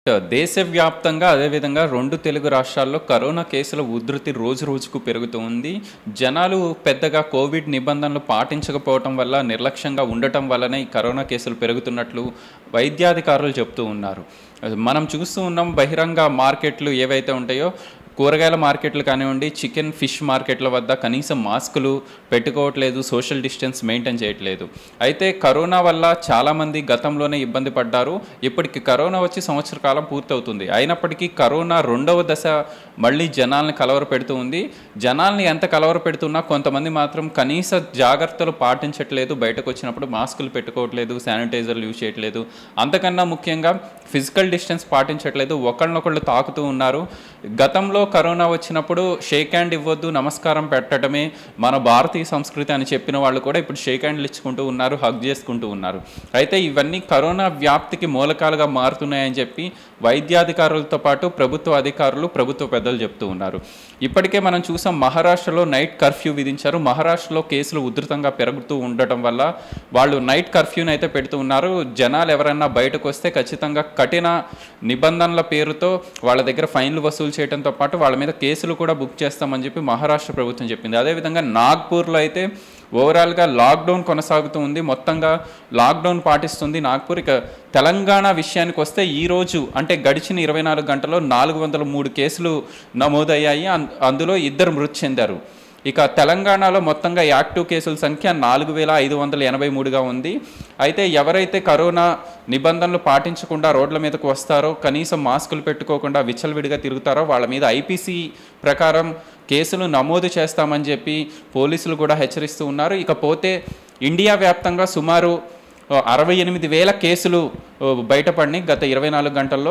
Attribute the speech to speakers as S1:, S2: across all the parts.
S1: దేశవ్యాప్తంగా అదేవిధంగా రెండు తెలుగు రాష్ట్రాల్లో కరోనా కేసుల ఉధృతి రోజు రోజుకు పెరుగుతూ ఉంది జనాలు పెద్దగా కోవిడ్ నిబంధనలు పాటించకపోవటం వల్ల నిర్లక్ష్యంగా ఉండటం వల్లనే ఈ కరోనా కేసులు పెరుగుతున్నట్లు వైద్యాధికారులు చెప్తూ ఉన్నారు మనం చూస్తూ ఉన్నాం బహిరంగ మార్కెట్లు ఏవైతే ఉంటాయో కూరగాయల మార్కెట్లు కానివ్వండి చికెన్ ఫిష్ మార్కెట్ల వద్ద కనీసం మాస్కులు పెట్టుకోవట్లేదు సోషల్ డిస్టెన్స్ మెయింటైన్ చేయట్లేదు అయితే కరోనా వల్ల చాలామంది గతంలోనే ఇబ్బంది పడ్డారు ఇప్పటికి కరోనా వచ్చి సంవత్సర కాలం పూర్తవుతుంది అయినప్పటికీ కరోనా రెండవ దశ మళ్ళీ జనాల్ని కలవర పెడుతూ ఉంది జనాల్ని ఎంత కలవర పెడుతున్నా కొంతమంది మాత్రం కనీస జాగ్రత్తలు పాటించట్లేదు బయటకు వచ్చినప్పుడు మాస్కులు పెట్టుకోవట్లేదు శానిటైజర్లు యూజ్ చేయట్లేదు అంతకన్నా ముఖ్యంగా ఫిజికల్ డిస్టెన్స్ పాటించట్లేదు ఒకళ్ళనొకళ్ళు తాకుతూ ఉన్నారు గతంలో కరోనా వచ్చినప్పుడు షేక్ హ్యాండ్ ఇవ్వద్దు నమస్కారం పెట్టడమే మన భారతీయ సంస్కృతి అని చెప్పిన వాళ్ళు కూడా ఇప్పుడు షేక్ హ్యాండ్లు ఇచ్చుకుంటూ ఉన్నారు హగ్ చేసుకుంటూ ఉన్నారు అయితే ఇవన్నీ కరోనా వ్యాప్తికి మూలకాలుగా మారుతున్నాయని చెప్పి వైద్యాధికారులతో పాటు ప్రభుత్వ అధికారులు ప్రభుత్వ పెద్దలు చెప్తూ ఉన్నారు ఇప్పటికే మనం చూసాం మహారాష్ట్రలో నైట్ కర్ఫ్యూ విధించారు మహారాష్ట్రలో కేసులు ఉధృతంగా పెరుగుతూ ఉండటం వల్ల వాళ్ళు నైట్ కర్ఫ్యూని అయితే పెడుతూ ఉన్నారు జనాలు ఎవరైనా బయటకు వస్తే ఖచ్చితంగా కఠిన నిబంధనల పేరుతో వాళ్ళ దగ్గర ఫైన్లు వసూలు చేయడంతో పాటు వాళ్ళ మీద కేసులు కూడా బుక్ చేస్తామని చెప్పి మహారాష్ట్ర ప్రభుత్వం చెప్పింది అదేవిధంగా నాగ్పూర్లో అయితే ఓవరాల్గా లాక్డౌన్ కొనసాగుతూ ఉంది మొత్తంగా లాక్డౌన్ పాటిస్తుంది నాగ్పూర్ ఇక తెలంగాణ విషయానికి వస్తే ఈరోజు అంటే గడిచిన ఇరవై నాలుగు గంటల్లో నాలుగు వందల మూడు కేసులు నమోదయ్యాయి అం- అందులో ఇద్దరు మృతి చెందారు ఇక తెలంగాణలో మొత్తంగా యాక్టివ్ కేసుల సంఖ్య నాలుగు వేల ఐదు వందల ఎనభై మూడుగా ఉంది అయితే ఎవరైతే కరోనా నిబంధనలు పాటించకుండా రోడ్ల మీదకు వస్తారో కనీసం మాస్కులు పెట్టుకోకుండా విచ్చలవిడిగా తిరుగుతారో వాళ్ళ మీద ఐపీసీ ప్రకారం కేసులు నమోదు చేస్తామని చెప్పి పోలీసులు కూడా హెచ్చరిస్తూ ఉన్నారు ఇకపోతే ఇండియా వ్యాప్తంగా సుమారు అరవై ఎనిమిది వేల కేసులు ఓ, బయటపడినాయి గత ఇరవై నాలుగు గంటల్లో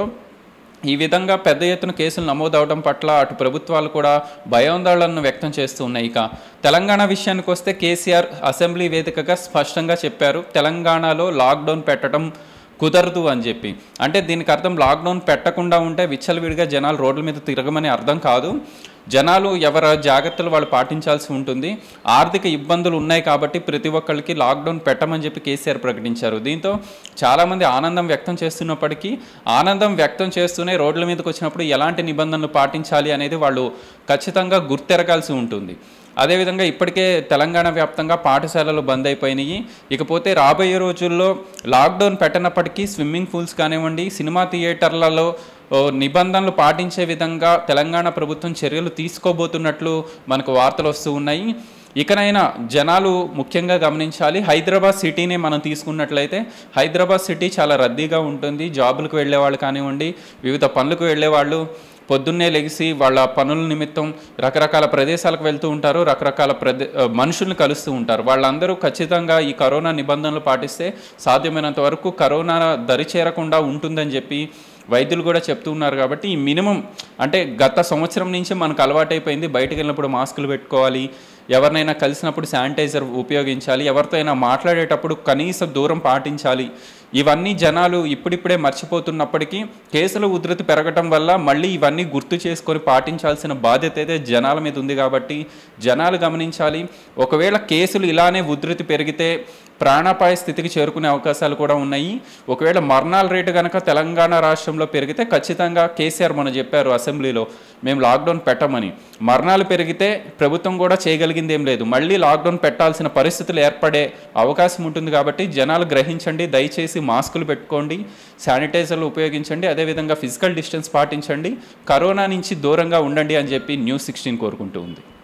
S1: ఈ విధంగా పెద్ద ఎత్తున కేసులు నమోదవడం పట్ల అటు ప్రభుత్వాలు కూడా భయాందోళనను వ్యక్తం చేస్తూ ఉన్నాయి ఇక తెలంగాణ విషయానికి వస్తే కేసీఆర్ అసెంబ్లీ వేదికగా స్పష్టంగా చెప్పారు తెలంగాణలో లాక్డౌన్ పెట్టడం కుదరదు అని చెప్పి అంటే దీనికి అర్థం లాక్డౌన్ పెట్టకుండా ఉంటే విచ్చలవిడిగా జనాలు రోడ్ల మీద తిరగమని అర్థం కాదు జనాలు ఎవరి జాగ్రత్తలు వాళ్ళు పాటించాల్సి ఉంటుంది ఆర్థిక ఇబ్బందులు ఉన్నాయి కాబట్టి ప్రతి ఒక్కరికి లాక్డౌన్ పెట్టమని చెప్పి కేసీఆర్ ప్రకటించారు దీంతో చాలామంది ఆనందం వ్యక్తం చేస్తున్నప్పటికీ ఆనందం వ్యక్తం చేస్తూనే రోడ్ల మీదకి వచ్చినప్పుడు ఎలాంటి నిబంధనలు పాటించాలి అనేది వాళ్ళు ఖచ్చితంగా గుర్తెరగాల్సి ఉంటుంది అదేవిధంగా ఇప్పటికే తెలంగాణ వ్యాప్తంగా పాఠశాలలు బంద్ అయిపోయినాయి ఇకపోతే రాబోయే రోజుల్లో లాక్డౌన్ పెట్టనప్పటికీ స్విమ్మింగ్ పూల్స్ కానివ్వండి సినిమా థియేటర్లలో ఓ, నిబంధనలు పాటించే విధంగా తెలంగాణ ప్రభుత్వం చర్యలు తీసుకోబోతున్నట్లు మనకు వార్తలు వస్తూ ఉన్నాయి ఇకనైనా జనాలు ముఖ్యంగా గమనించాలి హైదరాబాద్ సిటీని మనం తీసుకున్నట్లయితే హైదరాబాద్ సిటీ చాలా రద్దీగా ఉంటుంది జాబులకు వెళ్ళే వాళ్ళు కానివ్వండి వివిధ పనులకు వెళ్ళే వాళ్ళు పొద్దున్నే లెగిసి వాళ్ళ పనుల నిమిత్తం రకరకాల ప్రదేశాలకు వెళ్తూ ఉంటారు రకరకాల ప్రదే ఆ, మనుషుల్ని కలుస్తూ ఉంటారు వాళ్ళందరూ ఖచ్చితంగా ఈ కరోనా నిబంధనలు పాటిస్తే సాధ్యమైనంత వరకు కరోనా దరి చేరకుండా ఉంటుందని చెప్పి వైద్యులు కూడా చెప్తూ ఉన్నారు కాబట్టి ఈ మినిమం అంటే గత సంవత్సరం నుంచి మనకు అలవాటైపోయింది బయటకు వెళ్ళినప్పుడు మాస్కులు పెట్టుకోవాలి ఎవరినైనా కలిసినప్పుడు శానిటైజర్ ఉపయోగించాలి ఎవరితో అయినా మాట్లాడేటప్పుడు కనీస దూరం పాటించాలి ఇవన్నీ జనాలు ఇప్పుడిప్పుడే మర్చిపోతున్నప్పటికీ కేసుల ఉధృతి పెరగటం వల్ల మళ్ళీ ఇవన్నీ గుర్తు చేసుకొని పాటించాల్సిన బాధ్యత అయితే జనాల మీద ఉంది కాబట్టి జనాలు గమనించాలి ఒకవేళ కేసులు ఇలానే ఉధృతి పెరిగితే ప్రాణాపాయ స్థితికి చేరుకునే అవకాశాలు కూడా ఉన్నాయి ఒకవేళ మరణాల రేటు కనుక తెలంగాణ రాష్ట్రంలో పెరిగితే ఖచ్చితంగా కేసీఆర్ మన చెప్పారు అసెంబ్లీలో మేము లాక్డౌన్ పెట్టమని మరణాలు పెరిగితే ప్రభుత్వం కూడా చేయగలిగింది ఏం లేదు మళ్ళీ లాక్డౌన్ పెట్టాల్సిన పరిస్థితులు ఏర్పడే అవకాశం ఉంటుంది కాబట్టి జనాలు గ్రహించండి దయచేసి మాస్కులు పెట్టుకోండి శానిటైజర్లు ఉపయోగించండి అదేవిధంగా ఫిజికల్ డిస్టెన్స్ పాటించండి కరోనా నుంచి దూరంగా ఉండండి అని చెప్పి న్యూస్ సిక్స్టీన్ కోరుకుంటూ ఉంది